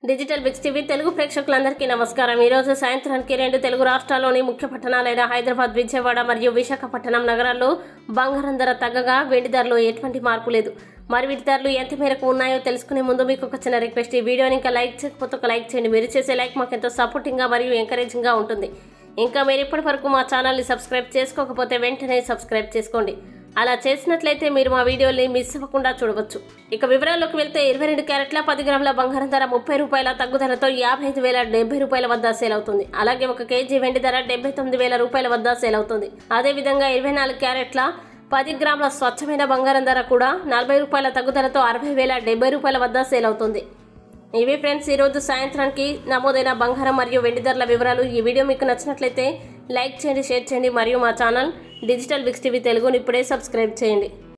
digital బిక్స్ TV Telugu ప్రేక్షకులందరికీ నమస్కారం ఈ రోజు సాయంత్రానికి రెండు తెలుగు రాష్ట్రాల్లోని ముఖ్య పట్టణాలైన హైదరాబాద్ విజయవాడ మరియు విశాఖపట్నం నగరాల్లో బంగారం ధర తగ్గగా వెండి ధరలో ఎటువంటి మార్పు లేదు మరి వీటి ధరలు ఎంత మేరకు ఉన్నాయో తెలుసుకునే ముందు మీకు ఒక చిన్న రిక్వెస్ట్ ఈ వీడియోని ఇంకా లైక్ చేయకపోతే ఒక లైక్ చేయండి మీరు చేసే లైక్ మాకు ఎంతో సపోర్టింగ్గా మరియు ఎంకరేజింగ్గా ఉంటుంది ఇంకా మీరు ఇప్పటి వరకు మా ఛానల్ని సబ్స్క్రైబ్ చేసుకోకపోతే వెంటనే సబ్స్క్రైబ్ చేసుకోండి అలా చేసినట్లయితే మీరు మా వీడియోని మిస్ అవ్వకుండా చూడవచ్చు ఇక వివరాల్లోకి వెళ్తే ఇరవై రెండు క్యారెట్ల పది గ్రాముల బంగారం ధర ముప్పై రూపాయల తగ్గుదలతో యాభై ఐదు వేల డెబ్బై రూపాయల వద్ద సేల్ అవుతుంది అలాగే ఒక కేజీ వెండి ధర డెబ్బై తొమ్మిది వేల రూపాయల వద్ద సేల్ అవుతుంది అదేవిధంగా ఇరవై నాలుగు క్యారెట్ల పది గ్రాముల స్వచ్ఛమైన బంగారం ధర కూడా నలభై రూపాయల తగ్గుదలతో అరవై వేల డెబ్బై రూపాయల వద్ద సేల్ అవుతుంది ఇవి ఫ్రెండ్స్ ఈరోజు సాయంత్రానికి నమోదైన బంగారం మరియు వెండి ధరల వివరాలు ఈ వీడియో మీకు నచ్చినట్లయితే లైక్ చేయండి షేర్ చేయండి మరియు మా ఛానల్ డిజిటల్ బిక్స్ టీవీ తెలుగుని ఇప్పుడే సబ్స్క్రైబ్ చేయండి